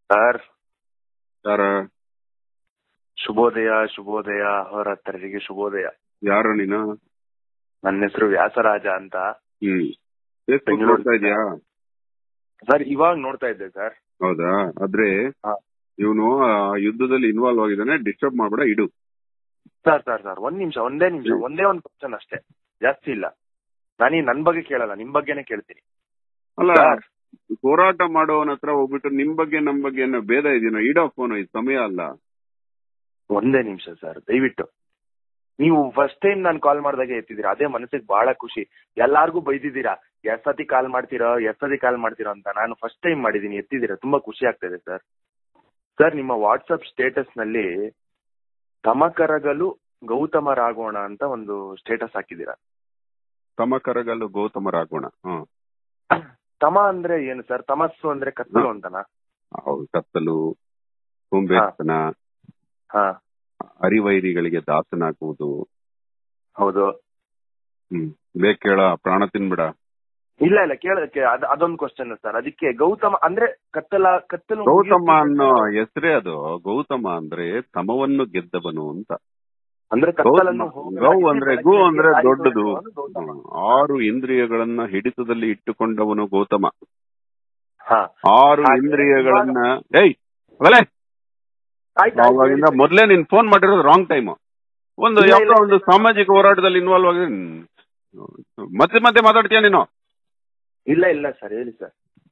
Sir ಯಾರ ಶುಭೋದಯ ಶುಭೋದಯ ಹೋರಾಟರಿಗೆ ಶುಭೋದಯ ಯಾರು ನೀನು ನನ್ನ ಹೆಸರು ವ್ಯಾಸರಾಜ ಅಂತ ಹ್ಮ್ ಫೇಸ್ಬುಕ್ ಬೆಂಗಳೂರು. ನೋಡ್ತಾ ಇದ್ಯಾ ಸರ್ ಇವಾಗ ನೋಡ್ತಾ ಇದ್ದೆ ಸರ್ ಹೌದಾ ಆದ್ರೆ ಹಾ. ಇವನು ಯುದ್ಧದಲ್ಲಿ ಇನ್ವಾಲ್ವ್ ಆಗಿದ್ದಾನೆ ಡಿಸ್ಟರ್ಬ್ ಮಾಡ್ಬೇಡ ಇಡು ಸರ್ ಸರ್ ಸರ್ ಒಂದ್ ನಿಮಿಷ ಒಂದೇ ನಿಮಿಷ ಹ್ಮ್. ಒಂದೇ ಒಂದು ಕ್ವಶನ್ ಅಷ್ಟೇ ಜಾಸ್ತಿ ಇಲ್ಲ ನಾನೀ ನನ್ ಬಗ್ಗೆ ಕೇಳಲ್ಲ ನಿಮ್ ಬಗ್ಗೆನೇ ಕೇಳ್ತೀನಿ ಅಲ್ಲ ಸರ್. ಹೋರಾಟ ಮಾಡೋವನ ಹತ್ರ ಹೋಗ್ಬಿಟ್ಟು ನಿಮ್ ಬಗ್ಗೆ ನಮ್ ಬಗ್ಗೆ ಏನೋ ಭೇದ ಇದೆಯೋ ಇಡೋ ಫೋನ್ ಇದು ಸಮಯ ಅಲ್ಲ ಒಂದೇ ನಿಮಿಷ ಸರ್ ದಯವಿಟ್ಟು ನೀವು ಫಸ್ಟ್ ಟೈಮ್ ನಾನು ಕಾಲ್ ಮಾಡಿದಾಗ ಎತ್ತಿದ್ದೀರಾ ಅದೇ ಮನಸ್ಸಿಗೆ ಬಹಳ ಖುಷಿ ಎಲ್ಲಾರ್ಗೂ ಬೈದಿದ್ದೀರಾ ಎಷ್ಟ್ ಸತಿ ಕಾಲ್ ಮಾಡ್ತೀರೋ ಎಷ್ಟ್ ಸತಿ ಕಾಲ್ ಮಾಡ್ತೀರೋ ಅಂತ ನಾನು ಫಸ್ಟ್ ಟೈಮ್ ಮಾಡಿದೀನಿ ಎತ್ತಿದ್ದೀರಾ ತುಂಬಾ ಖುಷಿ ಆಗ್ತಾ ಸರ್ ಸರ್ ನಿಮ್ಮ ವಾಟ್ಸಪ್ ಸ್ಟೇಟಸ್ ನಲ್ಲಿ ತಮಕರಗಲು ಗೌತಮರಾಗೋಣ ಅಂತ ಒಂದು ಸ್ಟೇಟಸ್ ಹಾಕಿದ್ದೀರಾ ತಮ ಕರಗಲು ಗೌತಮರಾಗೋಣ ಹ್ಮ್ ತಮ ಅಂದ್ರೆ ಏನು ಸರ್ ತಮಸ್ಸು ಅಂದ್ರೆ ಕತ್ತಲು ಅಂತನಾ ಹೌದು ಕತ್ತಲು ಸೋಂಬೇರ್ತನ ಹಾ ಅರಿವೈರಿಗಳಿಗೆ ದಾಸನಾಗುವುದು ಹೌದು ಹ್ಮ್ ಬೇಕ್ ಕೇಳ ಪ್ರಾಣ ತಿನ್ಬಿಡ ಇಲ್ಲ ಇಲ್ಲ ಕೇಳೋದಕ್ಕೆ ಅದ್ ಅದೊಂದು ಕ್ವಶನ್ ಸರ್ ಅದಕ್ಕೆ ಗೌತಮ ಅಂದ್ರೆ ಕತ್ತಲ ಕತ್ತಲು ಗೌತಮ ಅನ್ನೋ ಹೆಸರೇ ಅದು ಗೌತಮ ಅಂದ್ರೆ ತಮವನ್ನು ಗೆದ್ದವನು ಅಂತ ಅಂದ್ರೆ ಕತ್ತಲನ್ನು ಗೌತಮ- ಗೌ ಅಂದ್ರೆ ಗು ಅಂದ್ರೆ ದೊಡ್ಡದು ಹ್ಮ್. ಆರು ಇಂದ್ರಿಯಗಳನ್ನ ಹಿಡಿತದಲ್ಲಿ ಇಟ್ಟುಕೊಂಡವನು ಗೌತಮ ಹಾ ಆರು ಹಾಗೆ ಇಂದ್ರಿಯಗಳನ್ನ ಏಯ್ ಅಗಲೇ ಆಯ್ತು, ಆಯ್ತು, ಅವಾಗಿಂದ ಹೇಳಿ. ಮೊದ್ಲೇ ನೀನ್ ಫೋನ್ ಮಾಡಿರೋದು ರಾಂಗ್ ಟೈಮ್ ಒಂದು ಇಲ್ಲ, ಯಾವ್ದೋ ಇಲ್ಲ, ಒಂದು ಸಾಮಾಜಿಕ ಹೋರಾಟದಲ್ಲಿ ಇನ್ವಾಲ್ವ್ ಆಗಿದೆ ಮತ್ತೆ ಮತ್ತೆ ಮಾತಾಡ್ತೀಯ ನೀನು ಇಲ್ಲ ಇಲ್ಲ ಸರ್ ಹೇಳಿ ಸರ್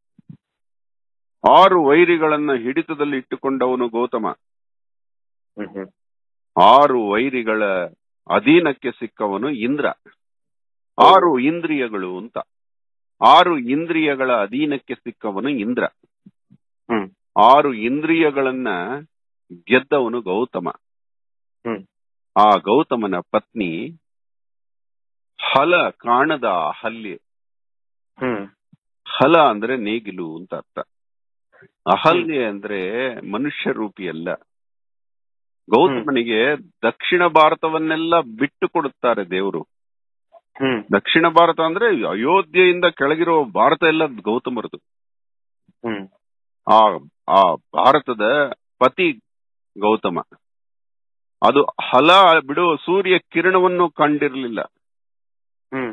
ಆರು ವೈರಿಗಳನ್ನ ಹಿಡಿತದಲ್ಲಿ ಇಟ್ಟುಕೊಂಡವನು ಗೌತಮ ಹ್ಮ್ ಹ್ಮ್ ಆರು ವೈರಿಗಳ ಅಧೀನಕ್ಕೆ ಸಿಕ್ಕವನು ಇಂದ್ರ ಆರು ಇಂದ್ರಿಯಗಳು ಅಂತ ಆರು ಇಂದ್ರಿಯಗಳ ಅಧೀನಕ್ಕೆ ಸಿಕ್ಕವನು ಇಂದ್ರ ಹ್ಮ್ ಆರು ಇಂದ್ರಿಯಗಳನ್ನ ಗೆದ್ದವನು ಗೌತಮ ಹ್ಮ್ ಆ ಗೌತಮನ ಪತ್ನಿ ಹಲ ಕಾಣದ ಅಹಲ್ಯೆ ಹ್ಮ್ ಹಲ ಅಂದ್ರೆ ನೇಗಿಲು ಅಂತ ಅರ್ಥ ಅಹಲ್ಯೆ ಅಂದ್ರೆ ಮನುಷ್ಯ ರೂಪಿ ಅಲ್ಲ ಗೌತಮನಿಗೆ ದಕ್ಷಿಣ ಭಾರತವನ್ನೆಲ್ಲ ಬಿಟ್ಟು ಕೊಡುತ್ತಾರೆ ದೇವರು ಹ್ಮ್ ದಕ್ಷಿಣ ಭಾರತ ಅಂದ್ರೆ ಅಯೋಧ್ಯೆಯಿಂದ ಕೆಳಗಿರೋ ಭಾರತ ಎಲ್ಲ ಗೌತಮರದು ಹ್ಮ್ ಆ ಆ ಭಾರತದ ಪತಿ ಗೌತಮ ಅದು ಹಲ ಬಿಡುವ ಸೂರ್ಯ ಕಿರಣವನ್ನು ಕಂಡಿರಲಿಲ್ಲ ಹ್ಮ್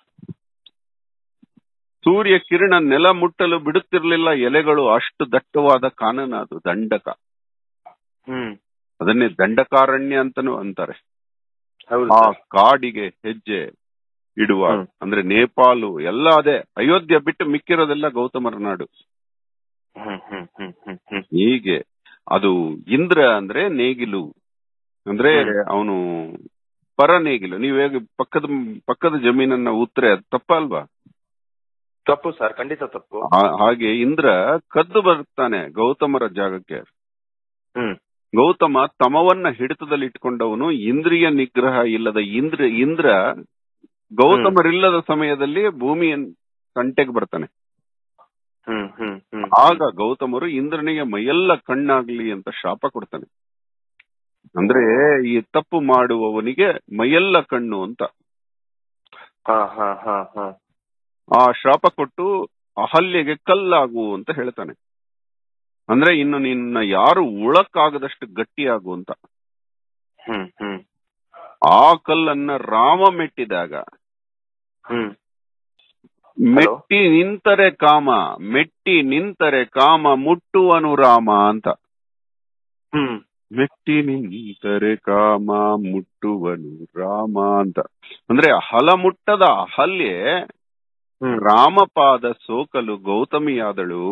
ಸೂರ್ಯ ಕಿರಣ ನೆಲ ಮುಟ್ಟಲು ಬಿಡುತ್ತಿರಲಿಲ್ಲ ಎಲೆಗಳು ಅಷ್ಟು ದಟ್ಟವಾದ ಕಾನನ ಅದು ದಂಡಕ ಹ್ಮ್ ಅದನ್ನೇ ದಂಡಕಾರಣ್ಯ ಅಂತಾನು ಅಂತಾರೆ ಹೌದು ಆ ಸರ್. ಕಾಡಿಗೆ ಹೆಜ್ಜೆ ಇಡುವ ಹ್ಮ್. ಅಂದ್ರೆ ನೇಪಾಳು ಎಲ್ಲ ಅದೇ ಅಯೋಧ್ಯ ಬಿಟ್ಟು ಮಿಕ್ಕಿರೋದೆಲ್ಲ ಗೌತಮರ ನಾಡು ಹ್ಮ್ ಹ್ಮ್ ಹ್ಮ್ ಹ್ಮ್ ಹ್ಮ್ ಹೀಗೆ ಅದು ಇಂದ್ರ ಅಂದ್ರೆ ನೇಗಿಲು ಅಂದ್ರೆ ಹ್ಮ್. ಅವನು ಪರ ನೇಗಿಲು ನೀವ್ ಹೇಗೆ ಪಕ್ಕದ ಪಕ್ಕದ ಜಮೀನನ್ನ ಉತ್ತರೆ ಅದು ತಪ್ಪಲ್ವಾ ತಪ್ಪು ಸರ್ ಖಂಡಿತ ತಪ್ಪು ಹಾ- ಹಾಗೆ ಇಂದ್ರ ಕದ್ದು ಬರ್ತಾನೆ ಗೌತಮರ ಜಾಗಕ್ಕೆ ಹ್ಮ್ ಗೌತಮ ತಮವನ್ನ ಹಿಡಿತದಲ್ಲಿ ಇಟ್ಕೊಂಡವನು ಇಂದ್ರಿಯ ನಿಗ್ರಹ ಇಲ್ಲದ ಇಂದ್ರ ಇಂದ್ರ ಗೌತಮರಿಲ್ಲದ ಸಮಯದಲ್ಲಿ ಭೂಮಿಯ ತಂಟೆಗೆ ಬರ್ತಾನೆ ಹ್ಮ್ ಹ್ಮ್ ಹ್ಮ್ ಆಗ ಗೌತಮರು ಇಂದ್ರನಿಗೆ ಮೈಯೆಲ್ಲ ಕಣ್ಣಾಗ್ಲಿ ಅಂತ ಶಾಪ ಕೊಡ್ತಾನೆ ಅಂದ್ರೆ ಈ ತಪ್ಪು ಮಾಡುವವನಿಗೆ ಮೈಯೆಲ್ಲ ಕಣ್ಣು ಅಂತ ಹಾ ಹಾ ಹಾ ಹಾ ಆ ಶಾಪ ಕೊಟ್ಟು ಅಹಲ್ಯೆಗೆ ಕಲ್ಲಾಗು ಅಂತ ಹೇಳ್ತಾನೆ ಅಂದ್ರೆ ಇನ್ನು ನಿನ್ನ ಯಾರು ಉಳಕ್ಕಾಗದಷ್ಟು ಗಟ್ಟಿಯಾಗು ಅಂತ ಹ್ಮ್ ಹ್ಮ್ ಆ ಕಲ್ಲನ್ನ ರಾಮ ಮೆಟ್ಟಿದಾಗ ಹ್ಮ್ ಮೆಟ್ಟಿ ನಿಂತರೆ ಕಾಮ ಮೆಟ್ಟಿ ನಿಂತರೆ ಕಾಮ ಮುಟ್ಟುವನು ರಾಮ ಅಂತ ಹ್ಮ್ ಮೆಟ್ಟಿ ನಿಂತರೆ ಕಾಮ ಮುಟ್ಟುವನು ರಾಮ ಅಂತ ಅಂದ್ರೆ ಹಲ ಮುಟ್ಟದ ಹಲ್ಯೆ ಹ್ಮ್ ರಾಮಪಾದ ಸೋಕಲು ಗೌತಮಿಯಾದಳು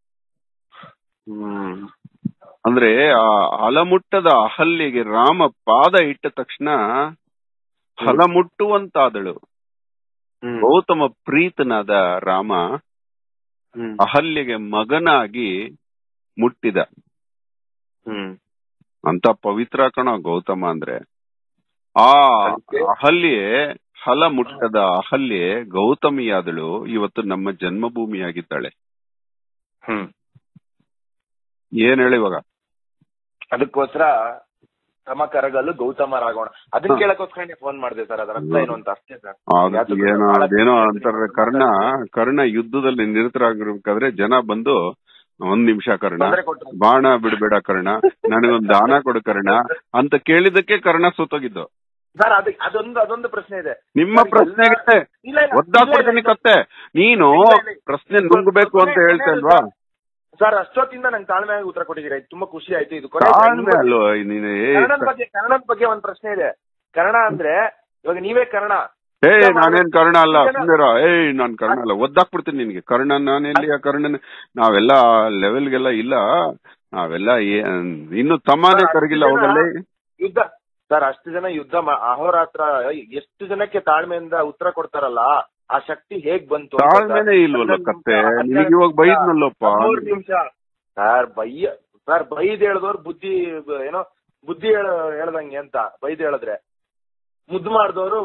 ಹ್ಮ್ ಅಂದ್ರೆ ಆ ಹಲಮುಟ್ಟದ ಅಹಲ್ಯೆಗೆ ರಾಮ ಪಾದ ಇಟ್ಟ ತಕ್ಷಣ ಹಲ ಮುಟ್ಟುವಂತಾದಳು ಹ್ಮ್ ಗೌತಮ ಪ್ರೀತನಾದ ರಾಮ ಹ್ಮ್ ಅಹಲ್ಯೆಗೆ ಮಗನಾಗಿ ಮುಟ್ಟಿದ ಹ್ಮ್ ಅಂತ ಪವಿತ್ರ ಕಣ ಗೌತಮ ಅಂದ್ರೆ ಆ ಅದಕ್ಕೆ? ಅಹಲ್ಯೆ ಹಲ ಮುಟ್ಟದ ಅಹಲ್ಯೆ ಗೌತಮಿಯಾದಳು ಇವತ್ತು ನಮ್ಮ ಜನ್ಮಭೂಮಿಯಾಗಿದ್ದಾಳೆ ಹ್ಮ್ ಏನ್ ಹೇಳಿ ಇವಾಗ ಅದಕ್ಕೋಸ್ಕರ ತಮ ಕರಗಲು ಗೌತಮರಾಗೋಣ ಅದನ್ನ ಕೇಳಕ್ಕೋಸ್ಕರ ಫೋನ್ ಮಾಡಿದೆ ಸರ್ ಅದರ ಅರ್ಥ ಏನು ಅಂತ ಅಷ್ಟೇ ಸರ್ ಆಗ ಯಾವ್ದಕ್ಕೂ ಏನೋ ಬಹಳ ಅದೇನೋ ಖುಷಿ ಅಂತಾರೆ ಆಯ್ತು. ಕರ್ಣ ಕರ್ಣ ಯುದ್ಧದಲ್ಲಿ ನಿರತರಾಗಿರ್ಬೇಕಾದ್ರೆ ಜನ ಬಂದು ಒಂದ್ ನಿಮಿಷ ಕರ್ಣ ತೊಂದರೆ ಕೊಟ್ರು ಬಾಣ ಬಿಡಬೇಡ ಕರ್ಣ ನನಗೊಂದ್ ದಾನ ಕೊಡು ಕರ್ಣ ಅಂತ ಕೇಳಿದಕ್ಕೆ ಕರ್ಣ ಸೋತೋಗಿದ್ದು ಸರ್ ಅದಕ್ಕೆ ಅದೊಂದು ಅದೊಂದು ಪ್ರಶ್ನೆ ಇದೆ ನಿಮ್ಮ ಸರ್, ಪ್ರಶ್ನೆಗೆ ಇಲ್ಲ, ಇಲ್ಲ, ಒದ್ದಾಡ್ಬಿಡ್ತೀನಿ ಇಲ್ಲ, ಇಲ್ಲ, ಕತ್ತೆ ನೀನು ಇಲ್ಲ, ಇಲ್ಲ. ಪ್ರಶ್ನೆ ನುಂಗ್ಬೇಕು ಅಂತ ಹೇಳ್ತಾ ಇಲ್ವಾ ಸರ್ ಅಷ್ಟೊತ್ತಿಂದ ನಂಗೆ ತಾಳ್ಮೆಯಾಗಿ ಉತ್ತರ ಕೊಟ್ಟಿದ್ದೀರಾ ಇದು ತುಂಬಾ ಖುಷಿ ಆಯ್ತು ಇದು ಕೊನೆ ತಾಳ್ಮೆ ಅಲ್ವೋ ನೀನು ಏ, ಕನ್ನಡದ ಬಗ್ಗೆ ಕನ್ನಡದ ಬಗ್ಗೆ ಒಂದ್ ಪ್ರಶ್ನೆ ಇದೆ ಕನ್ನಡ ಅಂದ್ರೆ ಇವಾಗ ನೀವೇ ಕನ್ನಡ ಏ ನಾನೇನ್ ಕರ್ಣ ಅಲ್ಲ ಸುಂದರ ಏಯ್ ನಾನ್ ಕರ್ಣ ಅಲ್ಲ ಒದ್ದಾಕ್ಬಿಡ್ತೀನಿ ನಿನ್ಗೆ ಕರ್ಣ ನಾನೆಲ್ಲಿ ಆ ಕರ್ಣನ ನಾವೆಲ್ಲ ಲೆವೆಲ್ಗೆಲ್ಲ ಇಲ್ಲ ನಾವೆಲ್ಲ ಏ- ಇನ್ನು ತಮ್ಮನೇ ಕರಗಿಲ್ಲ ಹೋಗಲ್ಲ ಯುದ್ಧ ಸರ್ ಅಷ್ಟು ಜನ ಯುದ್ಧ ಮಾ- ಅಹೋರಾತ್ರ ಎಷ್ಟು ಜನಕ್ಕೆ ತಾಳ್ಮೆಯಿಂದ ಉತ್ತರ ಕೊಡ್ತಾರಲ್ಲ ಆ ಶಕ್ತಿ ಹೇಗ್ ಬಂತು ಅಂತ ಸರ್. ತಾಳ್ಮೆನೇ ಇಲ್ವಲ್ಲ ಹನ್ನೊಂದು ಕತ್ತೆ ನಿಮಿಷ, ನಿನಗೆ ಇವಾಗ ಬೈದ್ನಲ್ಲಪ್ಪ ಹದಿಮೂರು ನಿಮಿಷ ಸರ್ ಬೈಯ ಸರ್ ಬೈದ್ ಹೇಳ್ದವ್ರು ಬುದ್ಧಿ ಬ- ಏನೋ ಬುದ್ಧಿ ಹೇಳ ಹೇಳ್ದಂಗೆ ಅಂತ ಬೈದ್ ಹೇಳಿದ್ರೆ ಮುದ್ದು ಮಾಡ್ದವ್ರು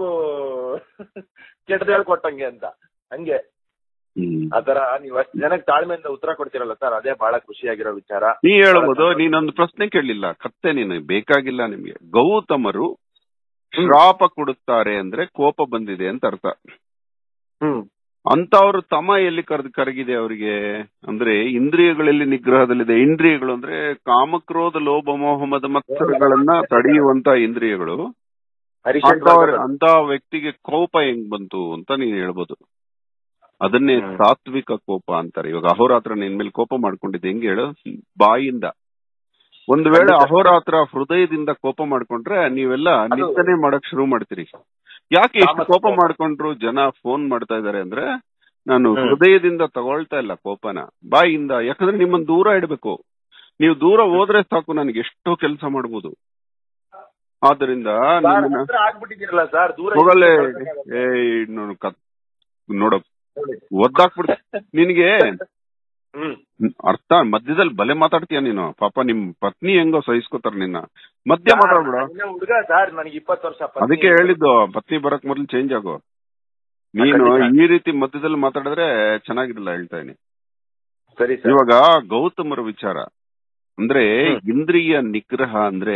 ಕೆಟ್ಟದ ಹೇಳ್ಕೊಟ್ಟಂಗೆ ಅಂತ ಹಂಗೆ ಹ್ಮ್. ಆತರ ನೀವ್ ಅಷ್ಟು ಜನಕ್ಕೆ ತಾಳ್ಮೆಯಿಂದ ಉತ್ತರ ಕೊಡ್ತಿರಲ್ಲ ಸರ್ ಅದೇ ಬಹಳ ಖುಷಿಯಾಗಿರೋ ವಿಚಾರ ನೀ ಹೇಳ್ಬೋದು ನೀನೊಂದು ಪ್ರಶ್ನೆ ಕೇಳಲಿಲ್ಲ ಕತ್ತೆ ನೀನು ಬೇಕಾಗಿಲ್ಲ ನಿಮ್ಗೆ ಗೌತಮರು ಶ್ರಾಪ ಕೊಡುತ್ತಾರೆ ಅಂದ್ರೆ ಕೋಪ ಬಂದಿದೆ ಅಂತ ಅರ್ಥ ಹ್ಮ್ ಅಂತವ್ರು ತಮ ಎಲ್ಲಿ ಕರೆದು ಕರಗಿದೆ ಅವರಿಗೆ ಅಂದ್ರೆ ಇಂದ್ರಿಯಗಳಲ್ಲಿ ನಿಗ್ರಹದಲ್ಲಿದೆ ಇಂದ್ರಿಯಗಳು ಅಂದ್ರೆ ಕಾಮಕ್ರೋಧ ಲೋಭ ಮೋಹ ಮದ ಮತ್ಸರಗಳನ್ನ ತಡೆಯುವಂತ ಇಂದ್ರಿಯಗಳು ಅಂತವ್ರ ಹರಿಶ್ಚಂದ್ರ ಅಂತ ವ್ಯಕ್ತಿಗೆ ಕೋಪ ಹೆಂಗ್ ಬಂತು ಅಂತ ನೀನ್ ಹೇಳ್ಬೋದು ಅದನ್ನೇ ಹ್ಮ್. ಸಾತ್ವಿಕ ಕೋಪ ಅಂತಾರೆ ಇವಾಗ ಅಹೋರಾತ್ರ ನಿನ್ ಮೇಲೆ ಕೋಪ ಮಾಡ್ಕೊಂಡಿದ್ದೆ ಹೆಂಗ್ ಹೇಳು ಬಾಯಿಂದ ಒಂದ್ ವೇಳೆ ಖಂಡಿತ. ಅಹೋರಾತ್ರ ಹೃದಯದಿಂದ ಕೋಪ ಮಾಡ್ಕೊಂಡ್ರೆ ನೀವೆಲ್ಲ ಅದು- ನಿಂದನೆ ಮಾಡಕ್ ಶುರು ಮಾಡ್ತೀರಿ ಯಾಕೆ ಇಷ್ಟು ತಾಮಸ ಕೋಪ ಕೋಪ. ಮಾಡ್ಕೊಂಡ್ರು ಜನ ಫೋನ್ ಮಾಡ್ತಾ ಇದಾರೆ ಅಂದ್ರೆ ನಾನು ಹ್ಮ್. ಹೃದಯದಿಂದ ತಗೊಳ್ತಾ ಇಲ್ಲ ಕೋಪನ ಬಾಯಿಂದ ಯಾಕಂದ್ರೆ ನಿಮ್ಮನ್ನ ದೂರ ಇಡ್ಬೇಕು ನೀವು ದೂರ ಹೋದ್ರೆ ಸಾಕು ನನಗೆ ಎಷ್ಟೋ ಕೆಲಸ ಮಾಡ್ಬೋದು ಆದ್ರಿಂದ ಸರ್ ನಿಮ್ಮನ್ನ ಹತ್ರ ಆಗ್ಬಿಟ್ಟಿದ್ದೀರಲ್ಲ ಸರ್ ದೂರ ಹೋಗಲೇ ಇರ್ಬೇಕಾಗತ್ತೆ. ಏಯ್ ನೋಡು ಕತ್ ನೋಡ ನೋಡಿ. ಒದ್ದಾಕ್ಬಿಡ್ ನಿನಗೆ ಹ್ಮ್ ಅರ್ಥ ಮಧ್ಯದಲ್ಲಿ ಬಲೆ ಮಾತಾಡ್ತೀಯ ನೀನು ಪಾಪ ನಿಮ್ ಪತ್ನಿ ಹೆಂಗೋ ಸಹಿಸ್ಕೋತಾರ ನಿನ್ನ ಮಧ್ಯ ಮಾತಾಡ್ಬಿಡ ಇನ್ನ ಹುಡುಗ ಸರ್ ನನಗೆ ಇಪ್ಪತ್ತು ವರ್ಷ ಪತ್ನಿ. ಅದಕ್ಕೆ ಹೇಳಿದ್ದು ಪತ್ನಿ ಬರಕ್ ಮೊದ್ಲು ಚೇಂಜ್ ಆಗು ನೀನು ಖಂಡಿತ. ಈ ರೀತಿ ಮಧ್ಯದಲ್ಲಿ ಮಾತಾಡಿದ್ರೆ ಚೆನ್ನಾಗಿರಲ್ಲ ಹೇಳ್ತಾ ಇದೀನಿ ಸರಿ ಸರ್ ಇವಾಗ ಗೌತಮರ ವಿಚಾರ ಅಂದ್ರೆ ಹ್ಮ್. ಇಂದ್ರಿಯ ನಿಗ್ರಹ ಅಂದ್ರೆ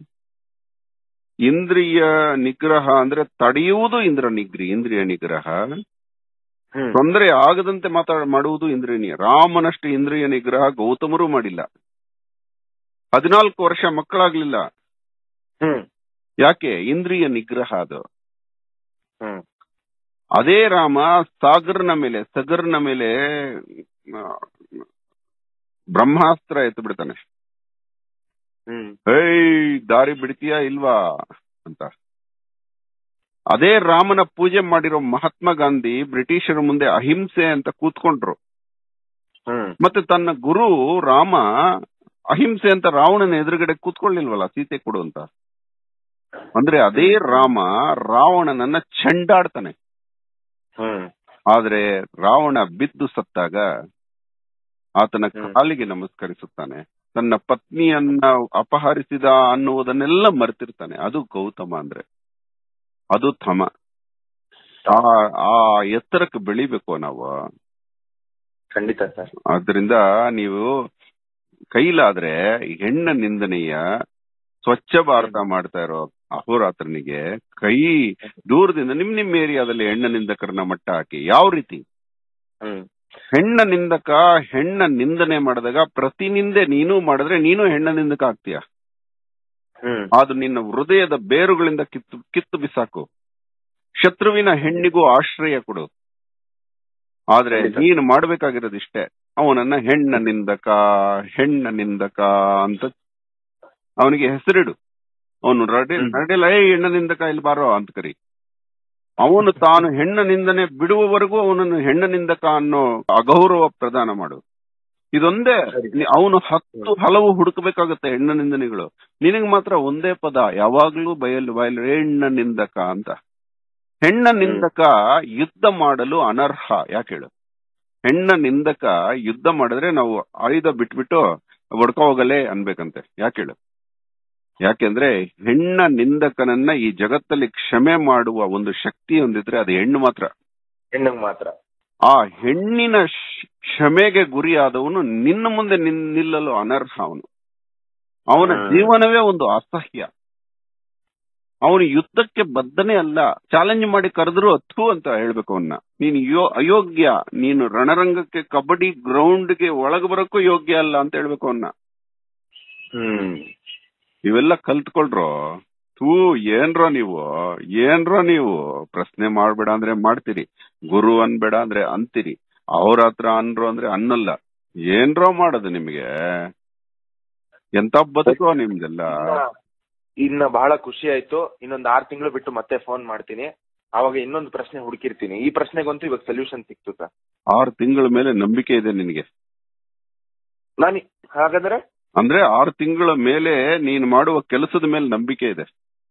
ಇಂದ್ರಿಯ ನಿಗ್ರಹ ಅಂದ್ರೆ ತಡೆಯುವುದು ಇಂದ್ರ ನಿಗ್ರಿ ಇಂದ್ರಿಯ ನಿಗ್ರಹ ಹ್ಮ್ ತೊಂದರೆ ಆಗದಂತೆ ಮಾತಾಡ ಮಾಡುವುದು ಇಂದ್ರಿಯ ನಿ- ರಾಮನಷ್ಟು ಇಂದ್ರಿಯ ನಿಗ್ರಹ ಗೌತಮರು ಮಾಡಿಲ್ಲ ಹದಿನಾಲ್ಕು ವರ್ಷ ಮಕ್ಕಳಾಗ್ಲಿಲ್ಲ ಹ್ಮ್ ಯಾಕೆ ಇಂದ್ರಿಯ ನಿಗ್ರಹ ಅದು ಹ್ಮ್ ಅದೇ ರಾಮ ಸಾಗರ್ನ ಮೇಲೆ ಸಗರ್ನ ಮೇಲೆ ಆ, ಬ್ರಹ್ಮಾಸ್ತ್ರ ಎತ್ತು ಬಿಡ್ತಾನೆ ಹ್ಮ್ ಏಯ್ ದಾರಿ ಬಿಡ್ತೀಯಾ ಇಲ್ವಾ ಅಂತ ಅದೇ ರಾಮನ ಪೂಜೆ ಮಾಡಿರೋ ಮಹಾತ್ಮ ಗಾಂಧಿ ಬ್ರಿಟಿಷರ ಮುಂದೆ ಅಹಿಂಸೆ ಅಂತ ಕೂತ್ಕೊಂಡ್ರು ಹ್ಮ್ ಮತ್ತೆ ತನ್ನ ಗುರು ರಾಮ ಅಹಿಂಸೆ ಅಂತ ರಾವಣನ ಎದುರುಗಡೆ ಕೂತ್ಕೊಳ್ಳಿಲ್ವಲ್ಲ ಸೀತೆ ಕೊಡು ಅಂತ ಅಂದ್ರೆ ಅದೇ ರಾಮ ರಾವಣನನ್ನ ಚೆಂಡಾಡ್ತಾನೆ ಹ್ಮ್ ಆದ್ರೆ ರಾವಣ ಬಿದ್ದು ಸತ್ತಾಗ ಆತನ ಹ್ಮ್. ಕಾಲಿಗೆ ನಮಸ್ಕರಿಸುತ್ತಾನೆ ತನ್ನ ಪತ್ನಿಯನ್ನ ಅಪಹರಿಸಿದ ಅನ್ನುವುದನ್ನೆಲ್ಲ ಮರೆತಿರ್ತಾನೆ ಅದು ಗೌತಮ ಅಂದ್ರೆ ಅದು ಥಮ ಆ ಆ ಎತ್ತರಕ್ಕೆ ಬೆಳಿಬೇಕು ನಾವು ಖಂಡಿತ ಸರ್ ಆದ್ರಿಂದ ನೀವು ಕೈಲಾದ್ರೆ ಹೆಣ್ಣ ನಿಂದನೆಯ ಸ್ವಚ್ಛ ಭಾರತ ಮಾಡ್ತಾ ಇರೋ ಅಹೋರಾತ್ರನಿಗೆ ಕೈ ದೂರದಿಂದ ನಿಮ್ ನಿಮ್ ಏರಿಯಾದಲ್ಲಿ ಹೆಣ್ಣ ನಿಂದಕರನ್ನ ಮಟ್ಟ ಹಾಕಿ ಯಾವ ರೀತಿ ಹ್ಮ್ ಹೆಣ್ಣ ನಿಂದಕ ಹೆಣ್ಣ ನಿಂದನೆ ಮಾಡಿದಾಗ ಪ್ರತಿ ನಿಂದೆ ನೀನು ಮಾಡಿದ್ರೆ ನೀನು ಹೆಣ್ಣ ನಿಂದಕ ಆಗ್ತೀಯ ಹ್ಮ್ ಅದು ನಿನ್ನ ಹೃದಯದ ಬೇರುಗಳಿಂದ ಕಿತ್ತು ಕಿತ್ತು ಬಿಸಾಕು ಶತ್ರುವಿನ ಹೆಣ್ಣಿಗೂ ಆಶ್ರಯ ಕೊಡು ಆದ್ರೆ ಖಂಡಿತ. ನೀನು ಮಾಡ್ಬೇಕಾಗಿರೋದು ಇಷ್ಟೇ ಅವನನ್ನ ಹೆಣ್ಣ ನಿಂದಕ ಹೆಣ್ಣ ನಿಂದಕ ಅಂತ ಅವನಿಗೆ ಹೆಸರಿಡು ಅವನು ರಡೆ ಹ್ಮ್. ನಡೆಯಲ್ಲ ಏ ಹೆಣ್ಣ ನಿಂದಕ ಇಲ್ಲಿ ಬಾರೋ ಅಂತ ಕರಿ ಅವನು ತಾನು ಹೆಣ್ಣ ನಿಂದನೆ ಬಿಡುವವರೆಗೂ ಅವನನ್ನು ಹೆಣ್ಣ ನಿಂದಕ ಅನ್ನೋ ಅಗೌರವ ಪ್ರದಾನ ಮಾಡು ಇದೊಂದೇ ಸರಿ. ನಿ- ಅವನು ಹತ್ತು ಹಲವು ಹುಡುಕಬೇಕಾಗುತ್ತೆ ಹೆಣ್ಣ ನಿಂದನೆಗಳು ನಿನಗ್ ಮಾತ್ರ ಒಂದೇ ಪದ ಯಾವಾಗ್ಲೂ ಬಯಲು ಬಯಲು ಹೆಣ್ಣ ನಿಂದಕ ಅಂತ ಹೆಣ್ಣ ನಿಂದಕ ಯುದ್ಧ ಮಾಡಲು ಅನರ್ಹ ಯಾಕೆ ಹೇಳು ಹೆಣ್ಣ ನಿಂದಕ ಯುದ್ಧ ಮಾಡಿದ್ರೆ ನಾವು ಆಯುಧ ಬಿಟ್ಬಿಟ್ಟು ಹೊಡ್ಕೊ ಹೋಗಲೇ ಅನ್ಬೇಕಂತೆ ಯಾಕೆ ಹೇಳು ಯಾಕೆಂದ್ರೆ ಹೆಣ್ಣ ನಿಂದಕನನ್ನ ಈ ಜಗತ್ತಲ್ಲಿ ಕ್ಷಮೆ ಮಾಡುವ ಒಂದು ಶಕ್ತಿ ಹೊಂದಿದ್ರೆ ಅದು ಹೆಣ್ಣು ಮಾತ್ರ ಹೆಣ್ಣಿಗೆ ಮಾತ್ರ ಆ ಹೆಣ್ಣಿನ ಶ್- ಕ್ಷಮೆಗೆ ಗುರಿಯಾದವನು ನಿನ್ನ ಮುಂದೆ ನಿನ್- ನಿಲ್ಲಲು ಅನರ್ಹ ಅವನು ಅವನ ಹ್ಮ್. ಜೀವನವೇ ಒಂದು ಅಸಹ್ಯ ಅವನು ಯುದ್ಧಕ್ಕೆ ಬದ್ಧನೇ ಅಲ್ಲ ಚಾಲೆಂಜ್ ಮಾಡಿ ಕರೆದ್ರು ಅಥು ಅಂತ ಹೇಳ್ಬೇಕು ಅವನ್ನ ನೀನು ಯೋ ಅಯೋಗ್ಯ ನೀನು ರಣರಂಗಕ್ಕೆ ಕಬಡ್ಡಿ ಗ್ರೌಂಡ್ಗೆ ಒಳಗೆ ಬರಕ್ಕೂ ಯೋಗ್ಯ ಅಲ್ಲ ಅಂತ ಹೇಳ್ಬೇಕು ಅವನ್ನ ಹ್ಮ್ ಇವೆಲ್ಲ ಕಲ್ತ್ಕೊಳ್ರೋ ಥೂ ಏನ್ರೋ ನೀವು ಏನ್ರೋ ನೀವು ಪ್ರಶ್ನೆ ಮಾಡ್ಬೇಡ ಅಂದ್ರೆ ಮಾಡ್ತೀರಿ ಗುರು ಅನ್ಬೇಡ ಅಂದ್ರೆ ಅಂತೀರಿ ಅವ್ರ ಹತ್ರ ಅನ್ರು ಅಂದ್ರೆ ಅನ್ನಲ್ಲ ಏನ್ರೋ ಮಾಡೋದು ನಿಮ್ಗೆ ಎಂತ ಬದುಕೋ ನಿಮ್ದೆಲ್ಲ ಇನ್ನ ಬಹಳ ಖುಷಿ ಆಯ್ತು ಇನ್ನೊಂದ್ ಆರ್ ತಿಂಗಳು ಬಿಟ್ಟು ಮತ್ತೆ ಫೋನ್ ಮಾಡ್ತೀನಿ ಅವಾಗ ಇನ್ನೊಂದು ಪ್ರಶ್ನೆ ಹುಡುಕಿರ್ತೀನಿ ಈ ಪ್ರಶ್ನೆಗಂತೂ ಇವಾಗ ಸೊಲ್ಯೂಷನ್ ಸಿಕ್ತು ಸರ್ ಆರು ತಿಂಗಳ ಮೇಲೆ ನಂಬಿಕೆ ಇದೆ ನಿನಗೆ ನಾನು ಹಾಗಾದ್ರೆ ಅಂದ್ರೆ ಆರು ತಿಂಗಳ ಮೇಲೆ ನೀನ್ ಮಾಡುವ ಕೆಲಸದ ಮೇಲೆ ನಂಬಿಕೆ ಇದೆ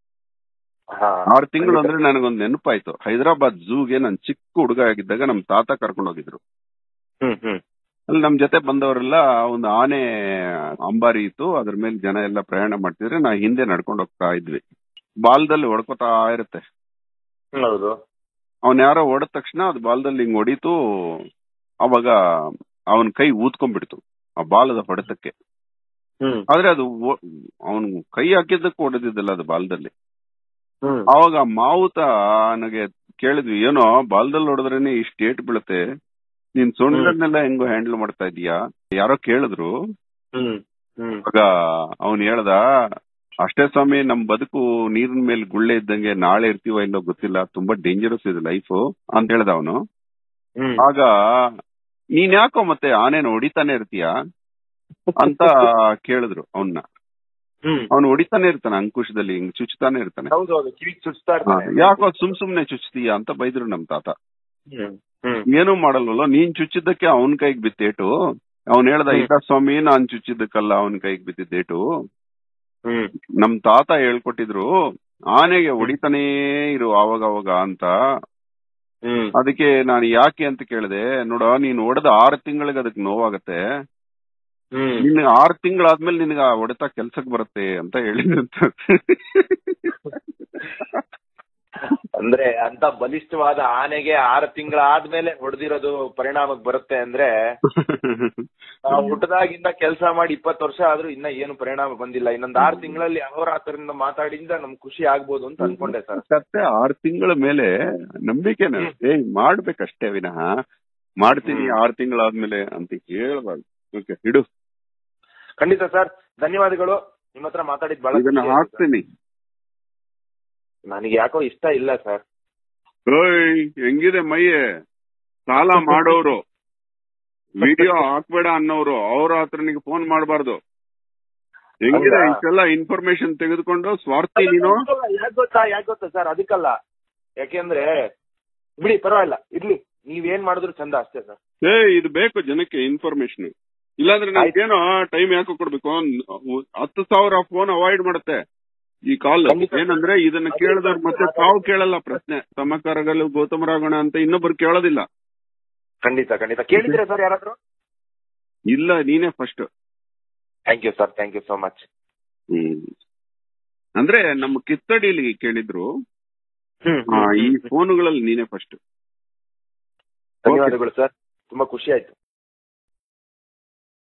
ಹಾ ಆರು ತಿಂಗಳು ಅಂದ್ರೆ ನನಗೊಂದು ನೆನಪಾಯ್ತು ಹೈದರಾಬಾದ್ ಝೂಗೆ ನಾನು ಚಿಕ್ಕ ಹುಡುಗ ಆಗಿದ್ದಾಗ ನಮ್ ತಾತ ಕರ್ಕೊಂಡು ಹೋಗಿದ್ರು ಹ್ಮ್ ಹ್ಮ್ ಅಲ್ಲಿ ನಮ್ ಜೊತೆ ಬಂದವರೆಲ್ಲ ಒಂದು ಆನೆ ಅಂಬಾರಿ ಇತ್ತು ಅದ್ರ ಮೇಲೆ ಜನ ಎಲ್ಲ ಪ್ರಯಾಣ ಮಾಡ್ತಿದ್ರೆ ನಾ ಹಿಂದೆ ನಡ್ಕೊಂಡು ಹೋಗ್ತಾ ಇದ್ವಿ ಬಾಲ್ದಲ್ಲಿ ಹೊಡ್ಕೊತಾ ಇರುತ್ತೆ ಹೌದು ಅವನ್ ಯಾರೋ ಹೊಡೆದ ತಕ್ಷಣ ಅದು ಬಾಲ್ದಲ್ಲಿ ಹಿಂಗ್ ಹೊಡೀತು ಅವಾಗ ಅವನ್ ಕೈ ಊದ್ಕೊಂಡ್ಬಿಡ್ತು ಆ ಬಾಲದ ಹೊಡೆತಕ್ಕೆ ಹ್ಮ್ ಆದ್ರೆ ಅದು ಅವನು ಕೈ ಹಾಕಿದ್ದಕ್ಕೂ ಹೊಡೆದಿದ್ದಲ್ಲ ಅದು ಬಾಲದಲ್ಲಿ ಹ್ಮ್ ಅವಾಗ ಆ ಮಾವುತ ನನಗೆ ಕೇಳಿದ್ವಿ ಏನೋ ಬಾಲ್ದಲ್ಲಿ ಹೊಡೆದ್ರೇನೆ ಇಷ್ಟು ಏಟ್ ಬೀಳುತ್ತೆ ನೀನ್ ಸೊಂಡನ್ನೆಲ್ಲ ಹೆಂಗೋ ಹ್ಯಾಂಡಲ್ ಮಾಡ್ತಾ ಇದೀಯಾ ಯಾರೋ ಕೇಳಿದ್ರು ಹ್ಮ್ ಹ್ಮ್ ಆಗ ಅವನ್ ಹೇಳ್ದ ಅಷ್ಟೇ ಸ್ವಾಮಿ ನಮ್ ಬದುಕು ನೀರಿನ ಮೇಲೆ ಗುಳ್ಳೆ ಇದ್ದಂಗೆ ನಾಳೆ ಇರ್ತೀವ ಇಲ್ಲೋ ಗೊತ್ತಿಲ್ಲ ತುಂಬಾ ಡೇಂಜರಸ್ ಇದೆ ಲೈಫ್ ಅಂತ ಹೇಳ್ದ ಅವನು ಹ್ಮ್ ಆಗ ನೀನ್ ಯಾಕೋ ಮತ್ತೆ ಆನೆನ ಹೊಡಿತಾನೆ ಇರ್ತೀಯ ಅಂತ ಕೇಳಿದ್ರು ಅವನ್ನ ಹ್ಮ್ ಅವನು ಹೊಡಿತಾನೆ ಇರ್ತಾನೆ ಅಂಕುಶದಲ್ಲಿ ಹಿಂಗ್ ಚುಚ್ತಾನೆ ಇರ್ತಾನೆ ಹೌದು ಹೌದು ಕಿವಿಗ್ ಚುಚ್ತಾ ಹಾ, ಇರ್ತಾನೆ ಯಾಕೋ ಸುಮ್ ಸುಮ್ನೆ ಚುಚ್ತೀಯ ಅಂತ ಬೈದ್ರು ನಮ್ ತಾತ ಹ್ಮ್ ಹ್ಮ್ ಏನೂ ಮಾಡಲ್ವಲ್ಲ ನೀನ್ ಚುಚ್ಚಿದ್ದಕ್ಕೆ ಅವನ್ ಕೈಗ್ ಬಿತ್ತೇಟು ಅವನ್ ಹೇಳ್ದ ಹ್ಮ್. ಇಲ್ಲ ಸ್ವಾಮಿ ನಾನ್ ಚುಚ್ಚಿದ್ದಕ್ಕಲ್ಲ ಅವನ್ ಕೈಗ್ ಬಿದ್ದಿದ್ದೇಟು ಹ್ಮ್ ನಮ್ ತಾತ ಹೇಳ್ಕೊಟ್ಟಿದ್ರು ಆನೆಗೆ ಹೊಡಿತಾನೇ ಇರು ಅವಾಗ ಅವಾಗ ಅಂತ ಹ್ಮ್ ಅದಕ್ಕೆ ನಾನು ಯಾಕೆ ಅಂತ ಕೇಳಿದೆ ನೋಡ ನೀನ್ ಹೊಡೆದ ಆರು ತಿಂಗಳಿಗೆ ಅದಕ್ಕೆ ನೋವಾಗತ್ತೆ ಹ್ಮ್ ನಿನ್ ಆರು ತಿಂಗಳಾದ್ಮೇಲೆ ನಿನಗ ಆ ಹೊಡೆತ ಕೆಲ್ಸಕ್ ಬರುತ್ತೆ ಅಂತ ಹೇಳಿದಂತ ಅಂದ್ರೆ ಅಂತ ಬಲಿಷ್ಠವಾದ ಆನೆಗೆ ಆರು ತಿಂಗಳ ಆದ್ಮೇಲೆ ಹೊಡೆದಿರೋದು ಪರಿಣಾಮಕ್ಕೆ ಬರುತ್ತೆ ಅಂದ್ರೆ ನಾವು ಹುಟ್ಟದಾಗಿಂದ ಕೆಲಸ ಮಾಡಿ ಇಪ್ಪತ್ತು ವರ್ಷ ಆದ್ರೂ ಇನ್ನ ಏನು ಪರಿಣಾಮ ಬಂದಿಲ್ಲ ಇನ್ನೊಂದ್ ಆರು ತಿಂಗಳಲ್ಲಿ ಅಹೋರಾತ್ರದಿಂದ ಮಾತಾಡಿಂದ ನಮ್ ಖುಷಿ ಆಗ್ಬೋದು ಅಂತ ಅನ್ಕೊಂಡೆ ಸರ್ ಮತ್ತೆ ಆರು ತಿಂಗಳ ಮೇಲೆ ನಂಬಿಕೆನ ಏಯ್ ಮಾಡ್ಬೇಕಷ್ಟೇ ವಿನಃ ಮಾಡ್ತೀನಿ ಹ್ಮ್. ಆರು ತಿಂಗಳಾದ್ಮೇಲೆ ಅಂತ ಹೇಳ್ಬಾರ್ದು ಓಕೆ ಇಡು ಖಂಡಿತ ಸರ್ ಧನ್ಯವಾದಗಳು ನಿಮ್ಮ ಹತ್ರ ಮಾತಾಡಿದ್ ಬಹಳ ಇದನ್ನ ಖುಷಿ ಆಯ್ತು ಸರ್. ಹಾಕ್ತೀನಿ ನನಗೆ ಯಾಕೋ ಇಷ್ಟ ಇಲ್ಲ ಸರ್ ಓಯ್ ಹೆಂಗಿದೆ ಮೈಯೆ ಸಾಲ ಮಾಡೋರು ವಿಡಿಯೋ ಹಾಕ್ಬೇಡ ಅನ್ನೋರು ಅವ್ರ ಹತ್ರ ನಿಗೆ ಫೋನ್ ಮಾಡಬಾರ್ದು ಹೆಂಗಿದೆ ಹೌದಾ? ಇಷ್ಟೆಲ್ಲ ಇನ್ಫಾರ್ಮೇಶನ್ ತೆಗೆದುಕೊಂಡು ಸ್ವಾರ್ಥಿ ನೀನು ಯಾಕೆ ಗೊತ್ತಾ ಯಾಕೆ ಗೊತ್ತಾ ಸರ್ ಅದಕ್ಕಲ್ಲ ಯಾಕೆಂದ್ರೆ ಬಿಡಿ ಪರವಾಗಿಲ್ಲ ಇರ್ಲಿ ನೀವೇನ್ ಮಾಡಿದ್ರು ಚಂದ ಅಷ್ಟೇ ಸರ್ ಏ ಇದು ಬೇಕು ಜನಕ್ಕೆ ಇನ್ಫಾರ್ಮೇಶನ್ ಇಲ್ಲಾಂದ್ರೆ ನನ್ಗೇನೋ ಟೈಮ್ ಯಾಕೆ ಕೊಡ್ಬೇಕು ಹತ್ತು ಸಾವಿರ ಫೋನ್ ಅವಾಯ್ಡ್ ಮಾಡುತ್ತೆ ಈ ಕಾಲ್ ಖಂಡಿತ. ಏನಂದ್ರೆ ಇದನ್ನ ಕೇಳಿದವ್ರು ಮತ್ತೆ ತಾವು ಕೇಳಲ್ಲ ಪ್ರಶ್ನೆ ಸಮಕರಗಲು ಗೌತಮರಾಗೋಣ ಅಂತ ಇನ್ನೊಬ್ರು ಕೇಳೋದಿಲ್ಲ ಖಂಡಿತ ಖಂಡಿತ ಕೇಳಿದ್ರೆ ಸರ್ ಯಾರಾದ್ರೂ ಇಲ್ಲ ನೀನೇ first thank you sir thank you so much hmm ಅಂದ್ರೆ ನಮ್ಮ ಕಿತ್ತಡಿಲಿ ಕೇಳಿದ್ರು ಹ್ಮ್ ಆ, ಈ ಫೋನುಗಳಲ್ಲಿ ನೀನೇ ಫಸ್ಟ್ ಧನ್ಯವಾದಗಳು ಸರ್ ತುಂಬಾ ಖುಷಿ ಆಯ್ತು